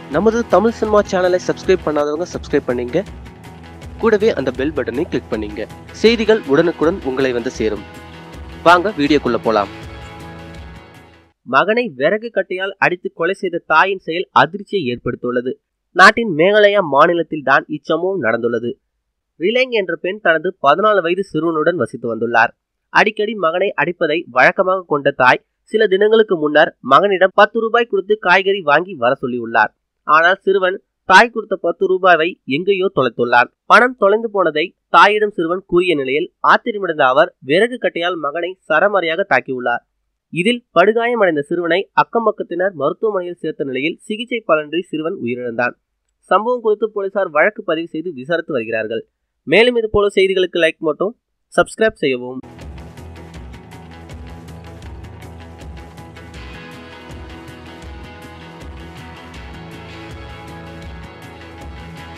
நமது தமிழ் சினிமா சேனலை சப்ஸ்கிரைப் பண்ணாதவங்க சப்ஸ்கிரைப் பண்ணீங்க கூடவே அந்த பெல் பட்டனை கிளிக் பண்ணீங்க செய்திகள் உடனுக்குடன் உங்களை வந்து சேரும் வாங்க வீடியோக்குள்ள போலாம் மகனை விறகு கட்டையால் அடித்து கொலை செய்த தாயின் செயல் அதிர்ச்சியை ஏற்படுத்தியுள்ளது நாட்டின் மேகாலயா மாநிலத்தில் தான் இச்சம்பவம் நடந்துள்ளது ரிலேங் என்ற பெண் தனது பதினாலு வயது சிறுவனுடன் வசித்து வந்துள்ளார் அடிக்கடி மகனை அடிப்பதை வழக்கமாக கொண்ட தாய் சில தினங்களுக்கு முன்னர் மகனிடம் பத்து ரூபாய் கொடுத்து காய்கறி வாங்கி வர சொல்லியுள்ளார் ஆனால் சிறுவன் தாய் கொடுத்த பத்து ரூபாயை எங்கேயோ தொலைத்துள்ளார் பணம் தொலைந்து போனதை தாயிடம் சிறுவன் கூறிய நிலையில் ஆத்திரமடைந்த அவர் விறகு கட்டையால் மகனை சரமாரியாக தாக்கியுள்ளார் இதில் படுகாயமடைந்த சிறுவனை அக்கம் பக்கத்தினர் மருத்துவமனையில் சேர்த்த நிலையில் சிகிச்சை பலனின்றி சிறுவன் உயிரிழந்தான் சம்பவம் குறித்து போலீசார் வழக்கு பதிவு செய்து விசாரித்து வருகிறார்கள் மேலும் இது போல செய்திகளுக்கு லைக் மட்டும் சப்ஸ்கிரைப் செய்யவும்